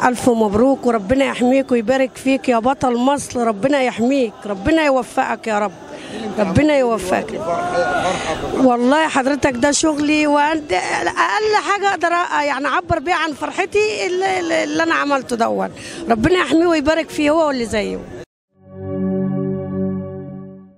الف مبروك وربنا يحميك ويبارك فيك يا بطل مصر ربنا يحميك ربنا يوفقك يا رب ربنا يوفقك والله حضرتك ده شغلي وانت اقل حاجه اقدر أ- يعني اعبر بيها عن فرحتي اللي, اللي انا عملته دون ربنا يحميه ويبارك فيه هو واللي زيه